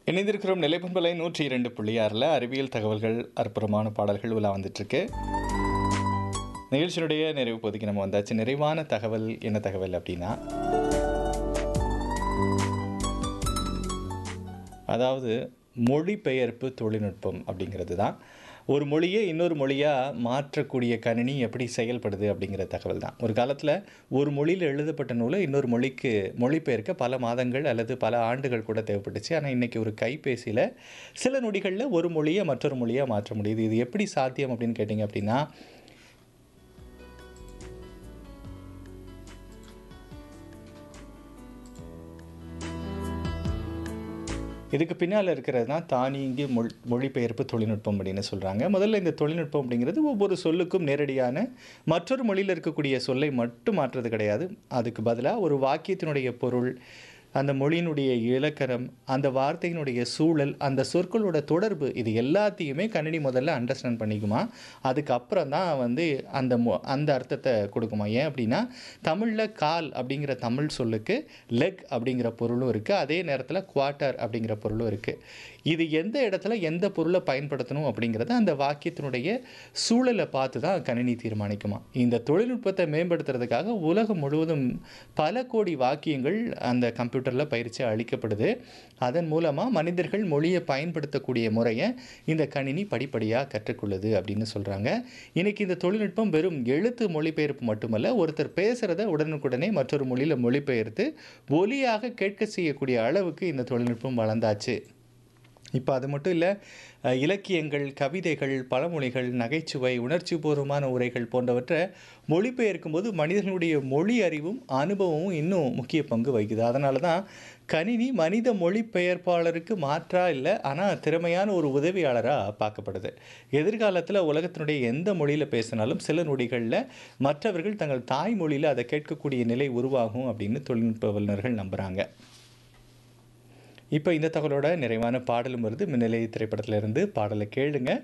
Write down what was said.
இணைந்திருக்கிறோம் நிலைப்பண்பலை நூற்றி இரண்டு புள்ளி ஆறில் அறிவியல் தகவல்கள் அற்புதமான பாடல்கள் உலா வந்துட்டுருக்கு நிகழ்ச்சியினுடைய நிறைவு பகுதிக்கு நம்ம வந்தாச்சு நிறைவான தகவல் என்ன தகவல் அப்படின்னா அதாவது மொழிபெயர்ப்பு தொழில்நுட்பம் அப்படிங்கிறது தான் ஒரு மொழியை இன்னொரு மொழியாக மாற்றக்கூடிய கணினி எப்படி செயல்படுது அப்படிங்கிற தகவல் தான் ஒரு காலத்தில் ஒரு மொழியில் எழுதப்பட்ட நூலை இன்னொரு மொழிக்கு மொழிபெயர்க்க பல மாதங்கள் அல்லது பல ஆண்டுகள் கூட தேவைப்பட்டுச்சு ஆனால் இன்றைக்கி ஒரு கைபேசியில் சில நொடிகளில் ஒரு மொழியை மற்றொரு மொழியாக மாற்ற முடியுது இது எப்படி சாத்தியம் அப்படின்னு கேட்டிங்க அப்படின்னா இதுக்கு பின்னால் இருக்கிறது தான் தானியங்கி மொழி மொழிபெயர்ப்பு தொழில்நுட்பம் அப்படின்னு சொல்கிறாங்க முதல்ல இந்த தொழில்நுட்பம் அப்படிங்கிறது ஒவ்வொரு சொல்லுக்கும் நேரடியான மற்றொரு மொழியில் இருக்கக்கூடிய சொல்லை மட்டும் மாற்றுறது கிடையாது அதுக்கு பதிலாக ஒரு வாக்கியத்தினுடைய பொருள் அந்த மொழியினுடைய இலக்கணம் அந்த வார்த்தையினுடைய சூழல் அந்த சொற்களோட தொடர்பு இது எல்லாத்தையுமே கணினி முதல்ல அண்டர்ஸ்டாண்ட் பண்ணிக்குமா அதுக்கப்புறம் தான் வந்து அந்த மொ அந்த அர்த்தத்தை கொடுக்குமா ஏன் அப்படின்னா தமிழில் கால் அப்படிங்கிற தமிழ் சொல்லுக்கு லெக் அப்படிங்கிற பொருளும் இருக்குது அதே நேரத்தில் குவார்ட்டர் அப்படிங்கிற பொருளும் இருக்குது இது எந்த இடத்துல எந்த பொருளை பயன்படுத்தணும் அப்படிங்கிறத அந்த வாக்கியத்தினுடைய சூழலை பார்த்து தான் கணினி தீர்மானிக்குமா இந்த தொழில்நுட்பத்தை மேம்படுத்துறதுக்காக உலகம் முழுவதும் பல கோடி வாக்கியங்கள் அந்த கம்ப்யூட்டரில் பயிற்சி அளிக்கப்படுது அதன் மூலமாக மனிதர்கள் மொழியை பயன்படுத்தக்கூடிய முறையை இந்த கணினி படிப்படியாக கற்றுக்கொள்ளுது அப்படின்னு சொல்கிறாங்க இன்றைக்கி இந்த தொழில்நுட்பம் வெறும் எழுத்து மொழிபெயர்ப்பு மட்டுமல்ல ஒருத்தர் பேசுகிறத உடனுக்குடனே மற்றொரு மொழியில் மொழிபெயர்த்து ஒலியாக கேட்க செய்யக்கூடிய அளவுக்கு இந்த தொழில்நுட்பம் வளர்ந்தாச்சு இப்போ அது மட்டும் இல்லை அஹ், இலக்கியங்கள் கவிதைகள் பழமொழிகள் நகைச்சுவை உணர்ச்சிபூர்வமான உரைகள் போன்றவற்றை மொழிபெயர்க்கும் போது மனிதர்களுடைய மொழி அறிவும் அனுபவமும் இன்னும் முக்கிய பங்கு வகிக்குது அதனால தான் கணினி மனித மொழிபெயர்ப்பாளருக்கு மாற்றா இல்லை ஆனால் திறமையான ஒரு உதவியாளராக பார்க்கப்படுது எதிர்காலத்தில் உலகத்தினுடைய எந்த மொழியில் பேசினாலும் சில நொடிகளில் மற்றவர்கள் தங்கள் தாய்மொழியில் அதை கேட்கக்கூடிய நிலை உருவாகும் அப்படின்னு தொழில்நுட்ப வல்லுநர்கள் நம்புகிறாங்க இப்போ இந்த தகவலோட நிறைவான பாடலும் வருது மின்னலை திரைப்படத்திலிருந்து பாடலை கேளுங்க